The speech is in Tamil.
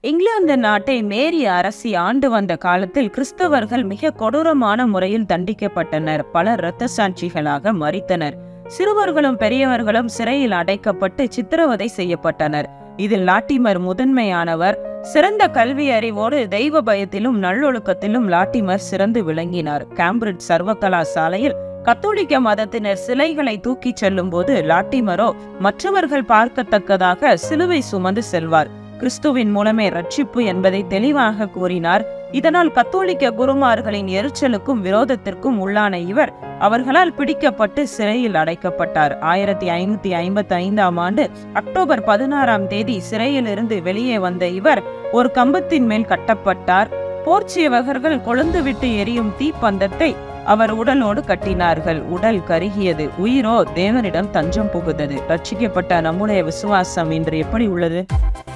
இங்கிலாந்து நாட்டை மேரி அரசி ஆண்டு வந்த காலத்தில் கிறிஸ்தவர்கள் மிக கொடூரமான முறையில் தண்டிக்கப்பட்டனர் பலர் இரத்த சாட்சிகளாக மறித்தனர் சிறுவர்களும் பெரியவர்களும் சிறையில் அடைக்கப்பட்டு சித்திரவதை செய்யப்பட்டனர் இதில் லாட்டிமர் முதன்மையானவர் சிறந்த கல்வி அறிவோடு தெய்வ பயத்திலும் நல்லொழுக்கத்திலும் லாட்டிமர் சிறந்து விளங்கினார் கேம்பிரிட்ஜ் சர்வகலாசாலையில் கத்தோலிக்க மதத்தினர் சிலைகளை தூக்கிச் செல்லும் போது லாட்டிமரோ மற்றவர்கள் பார்க்கத்தக்கதாக சிலுவை சுமந்து செல்வார் கிறிஸ்துவின் மூலமே ரட்சிப்பு என்பதை தெளிவாக கூறினார் இதனால் கத்தோலிக்க குருமார்களின் எரிச்சலுக்கும் விரோதத்திற்கும் உள்ளான இவர் அவர்களால் பிடிக்கப்பட்டு சிறையில் அடைக்கப்பட்டார் ஆயிரத்தி ஐநூத்தி ஐம்பத்தி ஐந்தாம் ஆண்டு அக்டோபர் பதினாறாம் தேதி சிறையிலிருந்து வெளியே வந்த இவர் ஒரு கம்பத்தின் மேல் கட்டப்பட்டார் போர்ச்சியவர்கள் கொழுந்துவிட்டு எரியும் தீப்பந்தத்தை அவர் உடலோடு கட்டினார்கள் உடல் கருகியது உயிரோ தேவனிடம் தஞ்சம் புகுந்தது ரட்சிக்கப்பட்ட நம்முடைய விசுவாசம் இன்று எப்படி உள்ளது